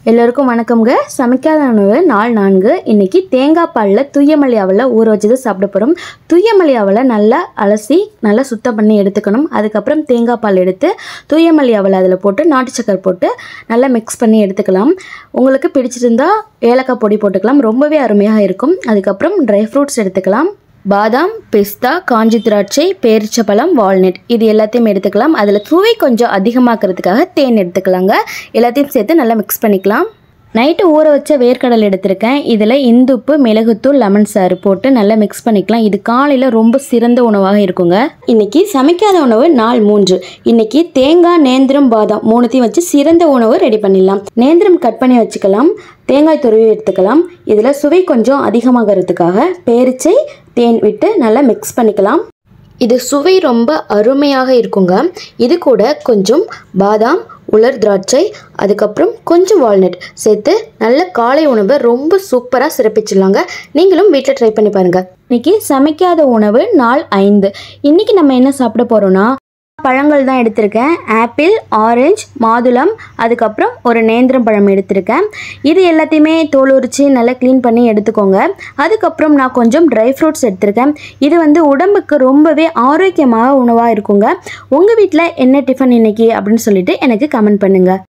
எல்லோருக்கும் வணக்கம்ங்க சமைக்காத உணவு நாள் நான்கு இன்னைக்கு தேங்காய் பாலில் தூயமல்லி அவலை ஊற வச்சது சாப்பிட போகிறோம் தூயமல்லி அவலை நல்லா அலசி நல்லா சுத்தம் பண்ணி எடுத்துக்கணும் அதுக்கப்புறம் தேங்காய் பால் எடுத்து தூயமல்லி அவலை அதில் போட்டு நாட்டு சக்கரை போட்டு நல்லா மிக்ஸ் பண்ணி எடுத்துக்கலாம் உங்களுக்கு பிடிச்சிருந்தா ஏலக்காய் பொடி போட்டுக்கலாம் ரொம்பவே அருமையாக இருக்கும் அதுக்கப்புறம் ட்ரை ஃப்ரூட்ஸ் எடுத்துக்கலாம் பாதாம் பிஸ்தா காஞ்சி திராட்சை பேரிச்சப்பழம் வால்நட் இது எல்லாத்தையும் எடுத்துக்கலாம் அதில் சுவை கொஞ்சம் அதிகமாக்கிறதுக்காக தேன் எடுத்துக்கலாங்க எல்லாத்தையும் சேர்த்து நல்லா மிக்ஸ் பண்ணிக்கலாம் நைட்டு ஊற வச்ச வேர்க்கடலை எடுத்திருக்கேன் இதில் இந்துப்பு மிளகுத்தூள் லெமன் சாறு போட்டு நல்லா மிக்ஸ் பண்ணிக்கலாம் இது காலையில் ரொம்ப சிறந்த உணவாக இருக்குங்க இன்னைக்கு சமைக்காத உணவு நாள் மூன்று இன்னைக்கு தேங்காய் நேந்திரம் பாதாம் மூணுத்தையும் வச்சு சிறந்த உணவு ரெடி பண்ணிடலாம் நேந்திரம் கட் பண்ணி வச்சுக்கலாம் தேங்காய் துருவி எடுத்துக்கலாம் இதில் சுவை கொஞ்சம் அதிகமாகிறதுக்காக பேரிச்சை தேன் விட்டு நல்லா மிக்ஸ் பண்ணிக்கலாம் இது சுவை ரொம்ப அருமையாக இருக்குங்க இது கூட கொஞ்சம் பாதாம் உலர் திராட்சை அதுக்கப்புறம் கொஞ்சம் வால்நட் சேர்த்து நல்ல காலை உணவை ரொம்ப சூப்பராக சிறப்பிச்சிடலாங்க நீங்களும் வீட்டில் ட்ரை பண்ணி பாருங்கள் இன்னைக்கு சமைக்காத உணவு நாள் ஐந்து இன்னைக்கு நம்ம என்ன சாப்பிட போகிறோம்னா பழங்கள் தான் எடுத்திருக்கேன் ஆப்பிள் ஆரஞ்சு மாதுளம் அதுக்கப்புறம் ஒரு நேந்திரம் பழம் எடுத்திருக்கேன் இது எல்லாத்தையுமே தோல் உரித்து நல்லா க்ளீன் பண்ணி எடுத்துக்கோங்க அதுக்கப்புறம் நான் கொஞ்சம் ட்ரை ஃப்ரூட்ஸ் எடுத்திருக்கேன் இது வந்து உடம்புக்கு ரொம்பவே ஆரோக்கியமாக உணவாக இருக்குங்க உங்கள் வீட்டில் என்ன டிஃபன் இன்னைக்கு அப்படின்னு சொல்லிட்டு எனக்கு கமெண்ட் பண்ணுங்கள்